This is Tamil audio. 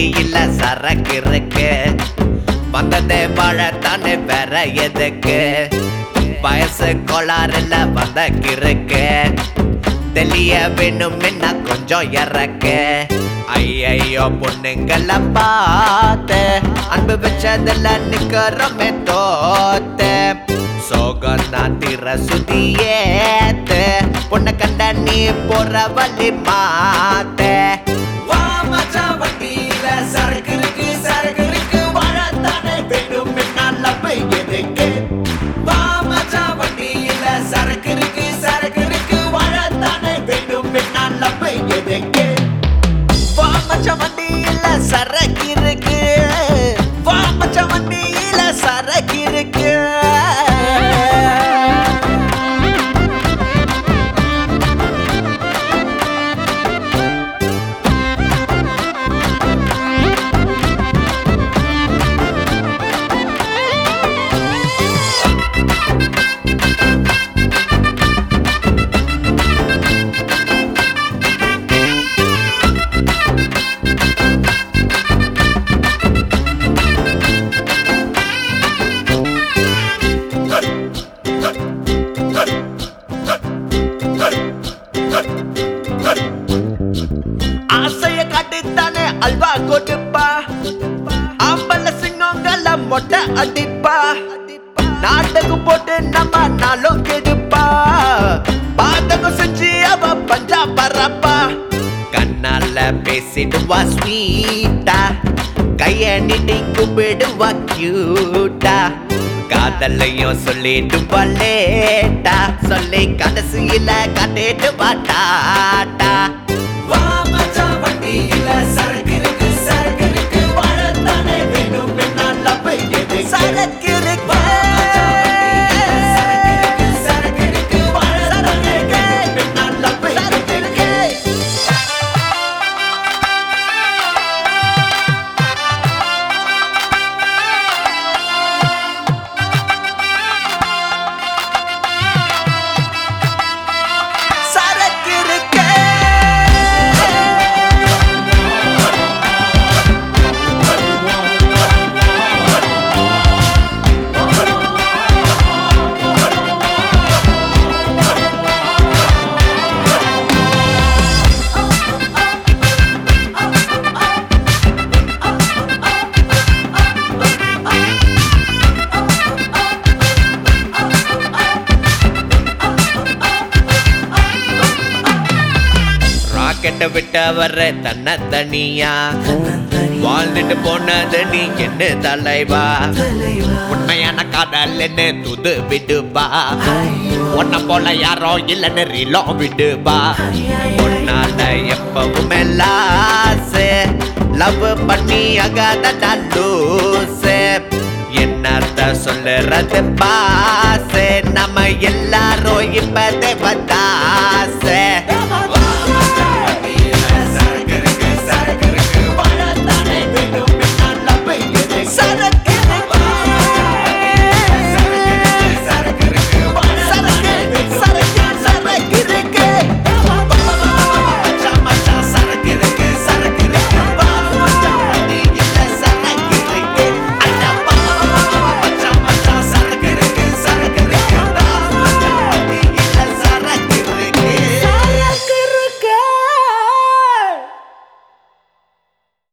வண்டியில சரக்கு இருக்கு வந்ததே வாழத்தானே வேற எதுக்கு வயசு கோளாறுல வந்த கிறுக்கு தெளிய வேணும் என்ன கொஞ்சம் இறக்கு ஐயையோ பொண்ணுங்கள பார்த்து அன்பு வச்சதுல நிக்கிறோமே தோத்து சோகம் நான் திற சுதியேத்து பொண்ணை கண்ட நீ போற வழி மாத்து வா மச்சான் வண்டியில சரக்கு இருக்கு சரக்கு இருக்கு வாழத்தானே வேணும் என்னால எதுக்கு வா மச்சான் வண்டியில சரக்கு இருக்கு சரக்கு இருக்கு வாழத்தானே வேணும் என்னால எதுக்கு வா மச்சான் வண்டியில சரக்கு இருக்கு வா மச்சான் வண்டியில சரக்கு இருக்கு ஆசைய காட்டித்தானே அல்வா கொடுப்பா ஆம்பள சிங்கங்கள மொட்டை அடிப்பா நாட்டகம் போட்டு நம்ம நாளும் கெடுப்பா பாதகம் செஞ்சு அவ பஞ்சா பரப்பா கண்ணால பேசிடுவா ஸ்வீட்டா கைய நீட்டி கூப்பிடுவா கியூட்டா காதலையும் சொல்லிடுவா லேட்டா சொல்லி கடைசியில காட்டிடுவா டாட்டா வா மச்சான் வண்டியில சரக்கு இருக்கு சரக்கு இருக்கு வாழத்தானே வேணும் என்னால எது சரக்கு இருக்கு சரக்கு இருக்கு வாழத்தானே வேணும் என்னால சரக்கு இருக்கு சரக்கு இருக்கு ராக்கெட்டை விட்ட வர்ற தன்ன தனியா வாழ்ந்துட்டு போனது நீ என்ன தலைவா உண்மையான காதல் என்ன துது விடுபா உன்ன போல யாரோ இல்லைன்னு ரீலோ விடுபா உன்னால எப்பவுமே லாசு லவ் பண்ணி அகாத லூசு என்னத்த சொல்லுறது பாஸ்